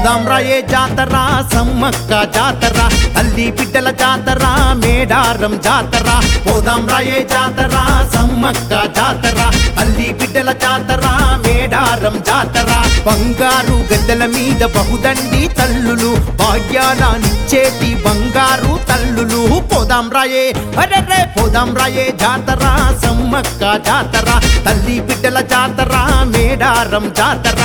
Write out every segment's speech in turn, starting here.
పోదాం రాయే జాతర సమ్మక్క జాతర తల్లి బిడ్డల జాతర మేడారం జాతర పోదాం రాయే జాతర సమ్మక్క జాతర తల్లి బిడ్డల జాతర మేడారం జాతర బంగారు గద్దెల మీద బహుదండి తల్లులు భాగ్యాలనిచ్చేటి బంగారు తల్లులు పోదాం రాయే అరే పోదాం రాయే జాతర సమ్మక్క జాతర తల్లి బిడ్డల జాతర మేడారం జాతర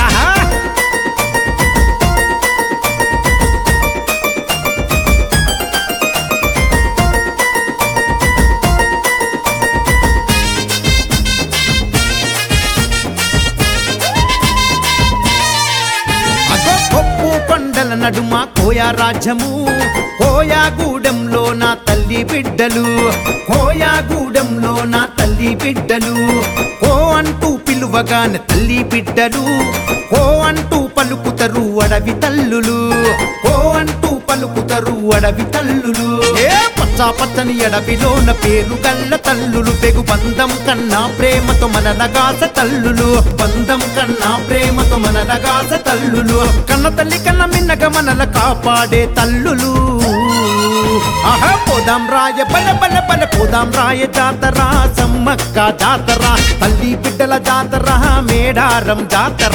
అగో కొప్పు కొండల నడుమ కోయా రాజ్యము కోయాగూడెంలో నా తల్లి బిడ్డలు కోయాగూడెంలో నా తల్లి బిడ్డలు కో అంటూ పిలువగానే తల్లి బిడ్డలు కో అంటూ పలుకుతరు అడవి తల్లులు కో అంటూ పలుకుతరు అడవి తల్లులు ఏ పచ్చా పచ్చని అడవిలోన పేరు గల్ల తల్లులు పెగు బంధం కన్నా ప్రేమతో మన నగాస తల్లులు బంధం కన్నా ప్రేమతో మన నగాస తల్లులు కన్న తల్లి కన్న మిన్నగ మనల కాపాడే తల్లులు ఆహా పోదాం రాయ బల బల బల పోదాం రాయ జాతర సమ్మక్క జాతర తల్లి బిడ్డల జాతర మేడారం జాతర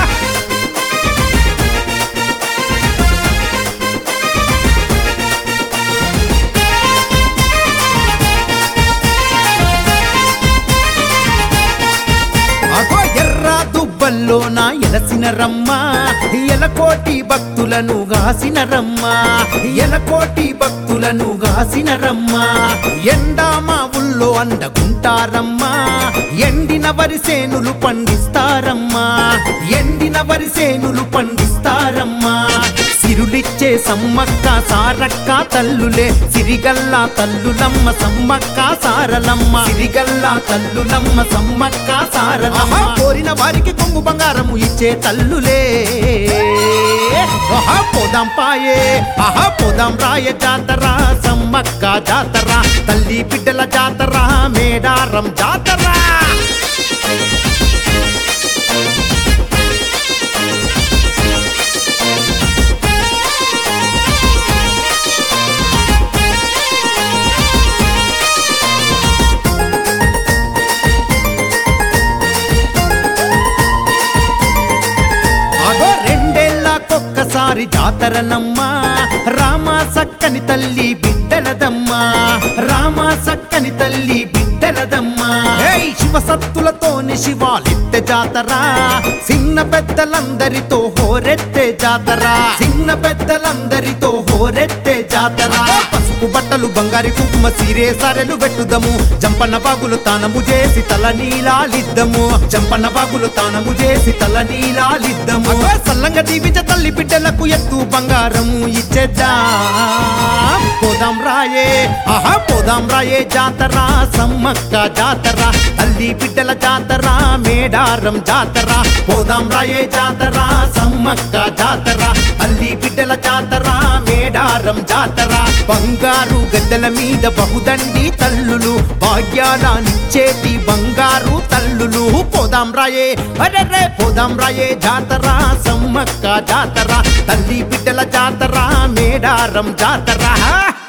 అగో ఎర్ర దుబ్బల్లో నా ఎలసిన రమ్మ ఎలకోటి భక్తులను గాసిన రమ్మ ఎలకోటి భక్తులను గాసిన రమ్మ ఎండా మా ఊళ్ళో అండగుంటారమ్మా ఎండిన వరిసేనులు పండిస్తారమ్మా ఎండిన వరిసేనులు పండిస్తారమ్మా సిరులిచ్చే సమ్మక్క సారక్క తల్లులే సిరిగల్లా తల్లులమ్మ సమ్మక్క సారలమ్మ సిరిగల్లా తల్లులమ్మ సమ్మక్క సారలమ్మ కోరిన వారికి కొంగు బంగారము ఇచ్చే తల్లులే ఆహా పోదాం పాయే ఆహా పోదాం రాయ జాతర సమ్మక్క జాతర తల్లి బిడ్డల జాతర మేడారం జాతర అగో రెండేళ్లకొక్కసారి జాతరనమ్మా రామ సక్కని తల్లి బిడ్డలదమ్మా రామ సక్కని తల్లి బిడ్డలదమ్మా ఏయ్ శివ సత్తులతోని శివాలెత్తె జాతర చిన్న పెద్దలందరితో హోరెత్తే జాతర చిన్న పెద్దలందరితో హోరెత్తే జాతర పసుపు బట్టలు బంగారి కుంకుమ సీరే సరెలు పెట్టుదము జంపన్న బాగులు తానము చేసి తల నీలాలిద్దము జంపన్న బాగులు తానము చేసి తల నీలాలిద్దము సల్లంగా దీవించ తల్లి బిడ్డలకు ఎత్తు బంగారము ఇచ్చేద్దాం పోదాం రాయే ఆహా పోదాం రాయే జాతర సమ్మక్క జాతర తల్లి బిడ్డల జాతర మేడారం జాతర పోదాం రాయే జాతర సమ్మక్క జాతర తల్లి బిడ్డల జాతర మేడారం జాతర బంగారు గద్దెల మీద బహుదండి తల్లులు భాగ్యాలనిచ్చేటి బంగారు తల్లులు పోదాం రాయే అరే పోదాం రాయే జాతర సమ్మక్క జాతర తల్లి బిడ్డల జాతర మేడారం జాతర